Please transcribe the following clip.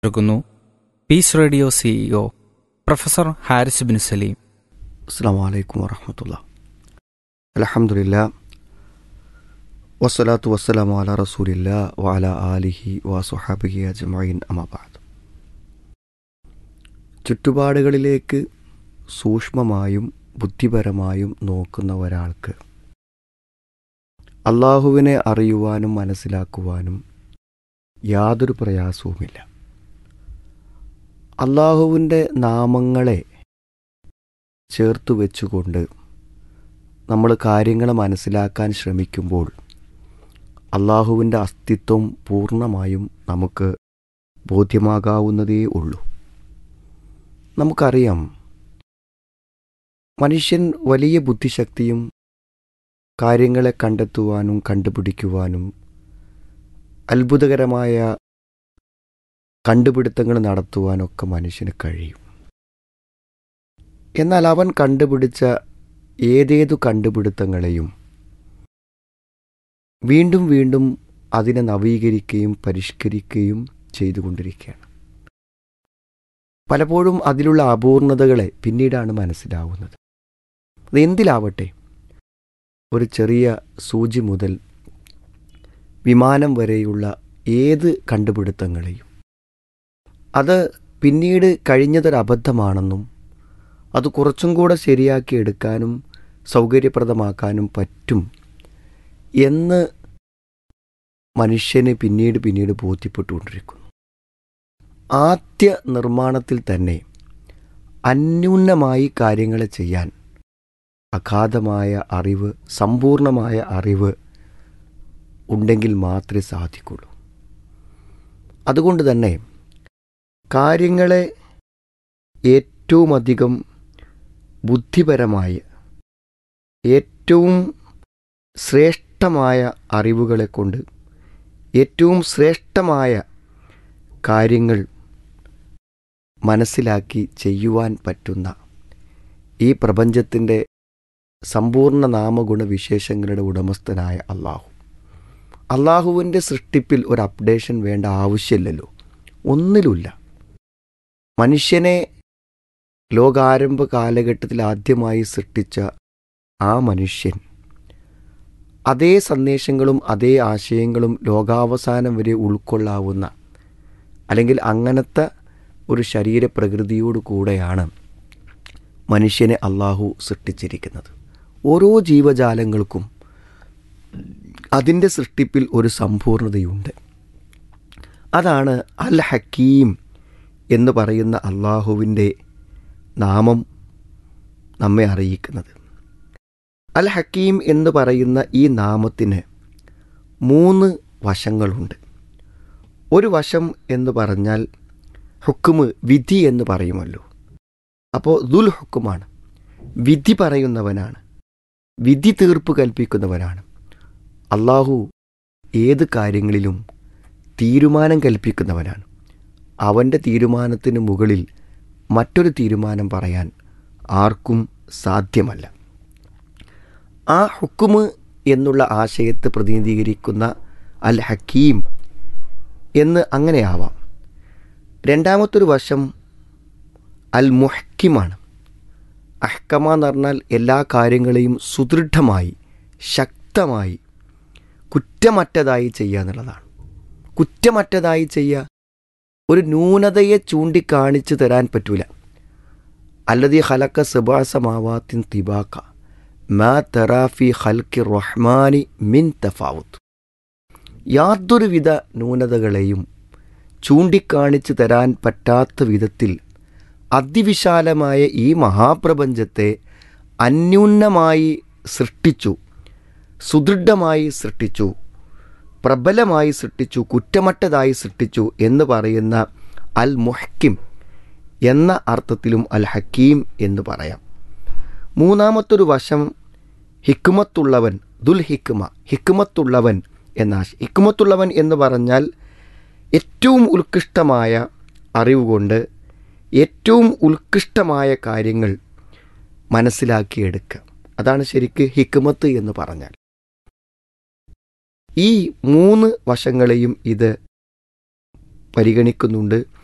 നൽകുന്നു peace radio CEO professor Haris bin Saleem അസ്സാം വലൈക്കും വറഹമത്തുള്ള അലഹമുല്ല വസ്സലാത്തു വസ്സലാമു അല റസൂലില്ല വഅല ആലിഹി വസുഹാബിഹി അജ്മഈൻ അമബാദ് ചുറ്റുപാടുകളിലേക്ക് സൂക്ഷ്മമായും ബുദ്ധിപരമായും നോക്കുന്ന ഒരാൾക്ക് അള്ളാഹുവിനെ അറിയുവാനും മനസ്സിലാക്കുവാനും യാതൊരു പ്രയാസവുമില്ല അള്ളാഹുവിൻ്റെ നാമങ്ങളെ ചേർത്ത് വെച്ചുകൊണ്ട് നമ്മൾ കാര്യങ്ങൾ മനസ്സിലാക്കാൻ ശ്രമിക്കുമ്പോൾ അള്ളാഹുവിൻ്റെ അസ്തിത്വം പൂർണ്ണമായും നമുക്ക് ബോധ്യമാകാവുന്നതേ ഉള്ളൂ നമുക്കറിയാം മനുഷ്യൻ വലിയ ബുദ്ധിശക്തിയും കാര്യങ്ങളെ കണ്ടെത്തുവാനും കണ്ടുപിടിക്കുവാനും അത്ഭുതകരമായ കണ്ടുപിടുത്തങ്ങൾ നടത്തുവാനൊക്കെ മനുഷ്യന് കഴിയും എന്നാൽ അവൻ കണ്ടുപിടിച്ച ഏതേതു കണ്ടുപിടുത്തങ്ങളെയും വീണ്ടും വീണ്ടും അതിനെ നവീകരിക്കുകയും പരിഷ്കരിക്കുകയും ചെയ്തുകൊണ്ടിരിക്കുകയാണ് പലപ്പോഴും അതിലുള്ള അപൂർണതകളെ പിന്നീടാണ് മനസ്സിലാവുന്നത് അത് എന്തിലാവട്ടെ ഒരു ചെറിയ സൂചി മുതൽ വിമാനം വരെയുള്ള ഏത് കണ്ടുപിടുത്തങ്ങളെയും അത് പിന്നീട് കഴിഞ്ഞതൊരു അബദ്ധമാണെന്നും അത് കുറച്ചും കൂടെ ശരിയാക്കി എടുക്കാനും സൗകര്യപ്രദമാക്കാനും പറ്റും എന്ന് മനുഷ്യന് പിന്നീട് പിന്നീട് ബോധ്യപ്പെട്ടുകൊണ്ടിരിക്കുന്നു ആദ്യ നിർമ്മാണത്തിൽ തന്നെ അന്യൂനമായി കാര്യങ്ങളെ ചെയ്യാൻ അഗാധമായ അറിവ് സമ്പൂർണമായ അറിവ് ഉണ്ടെങ്കിൽ മാത്രമേ സാധിക്കുള്ളൂ അതുകൊണ്ട് തന്നെ കാര്യങ്ങളെ ഏറ്റവുമധികം ബുദ്ധിപരമായ ഏറ്റവും ശ്രേഷ്ഠമായ അറിവുകളെ കൊണ്ട് ഏറ്റവും ശ്രേഷ്ഠമായ കാര്യങ്ങൾ മനസ്സിലാക്കി ചെയ്യുവാൻ പറ്റുന്ന ഈ പ്രപഞ്ചത്തിൻ്റെ സമ്പൂർണ്ണ നാമഗുണ വിശേഷങ്ങളുടെ ഉടമസ്ഥനായ അള്ളാഹു അള്ളാഹുവിൻ്റെ സൃഷ്ടിപ്പിൽ ഒരു അപ്ഡേഷൻ വേണ്ട ആവശ്യമില്ലല്ലോ ഒന്നിലുമില്ല മനുഷ്യനെ ലോകാരംഭ കാലഘട്ടത്തിൽ ആദ്യമായി സൃഷ്ടിച്ച ആ മനുഷ്യൻ അതേ സന്ദേശങ്ങളും അതേ ആശയങ്ങളും ലോകാവസാനം വരെ ഉൾക്കൊള്ളാവുന്ന അല്ലെങ്കിൽ അങ്ങനത്തെ ഒരു ശരീരപ്രകൃതിയോട് കൂടെയാണ് മനുഷ്യനെ അള്ളാഹു സൃഷ്ടിച്ചിരിക്കുന്നത് ഓരോ ജീവജാലങ്ങൾക്കും അതിൻ്റെ സൃഷ്ടിപ്പിൽ ഒരു സമ്പൂർണതയുണ്ട് അതാണ് അൽ ഹക്കീം എന്ന് പറയുന്ന അള്ളാഹുവിൻ്റെ നാമം നമ്മെ അറിയിക്കുന്നത് അൽ ഹക്കീം എന്ന് പറയുന്ന ഈ നാമത്തിന് മൂന്ന് വശങ്ങളുണ്ട് ഒരു വശം എന്ന് പറഞ്ഞാൽ ഹുക്കുമ് വിധി എന്ന് പറയുമല്ലോ അപ്പോൾ ദുൽ ഹുക്കുമാണ് വിധി പറയുന്നവനാണ് വിധി തീർപ്പ് കൽപ്പിക്കുന്നവനാണ് അള്ളാഹു ഏത് കാര്യങ്ങളിലും തീരുമാനം കൽപ്പിക്കുന്നവനാണ് അവൻ്റെ തീരുമാനത്തിന് മുകളിൽ മറ്റൊരു തീരുമാനം പറയാൻ ആർക്കും സാധ്യമല്ല ആ ഹുക്കുമ് എന്നുള്ള ആശയത്തെ പ്രതിനിധീകരിക്കുന്ന അൽ ഹക്കീം എന്ന് അങ്ങനെയാവാം രണ്ടാമത്തൊരു വശം അൽ മുഹക്കിമാണ് അഹ്കമ എന്ന് പറഞ്ഞാൽ എല്ലാ കാര്യങ്ങളെയും സുദൃഢമായി ശക്തമായി കുറ്റമറ്റതായി ചെയ്യുക എന്നുള്ളതാണ് കുറ്റമറ്റതായി ചെയ്യുക ഒരു ന്യൂനതയെ ചൂണ്ടിക്കാണിച്ചു തരാൻ പറ്റൂല അല്ലതി ഹലക്ക സബാസമാവാത്തിൻ തിബാക്ക മാ തെറാഫി ഹൽക്കി റഹ്മാനി മിൻ തഫാവുത്ത് യാതൊരുവിധ ന്യൂനതകളെയും ചൂണ്ടിക്കാണിച്ചു തരാൻ പറ്റാത്ത വിധത്തിൽ അതിവിശാലമായ ഈ മഹാപ്രപഞ്ചത്തെ അന്യൂന്നമായി സൃഷ്ടിച്ചു സുദൃഢമായി സൃഷ്ടിച്ചു പ്രബലമായി സൃഷ്ടിച്ചു കുറ്റമറ്റതായി സൃഷ്ടിച്ചു എന്ന് പറയുന്ന അൽ മുഹക്കിം എന്ന അർത്ഥത്തിലും അൽ ഹക്കീം എന്ന് പറയാം മൂന്നാമത്തൊരു വശം ഹിക്കുമത്തുള്ളവൻ ദുൽ ഹിക്കുമ ഹിക്കുമത്തുള്ളവൻ എന്ന ആശ ഹിക്കുമത്തുള്ളവൻ എന്ന് പറഞ്ഞാൽ ഏറ്റവും ഉത്കൃഷ്ടമായ അറിവ് കൊണ്ട് ഏറ്റവും ഉത്കൃഷ്ടമായ കാര്യങ്ങൾ മനസ്സിലാക്കിയെടുക്കുക അതാണ് ശരിക്ക് ഹിക്കുമത്ത് എന്ന് പറഞ്ഞാൽ ഈ മൂന്ന് വശങ്ങളെയും ഇത് പരിഗണിക്കുന്നുണ്ട്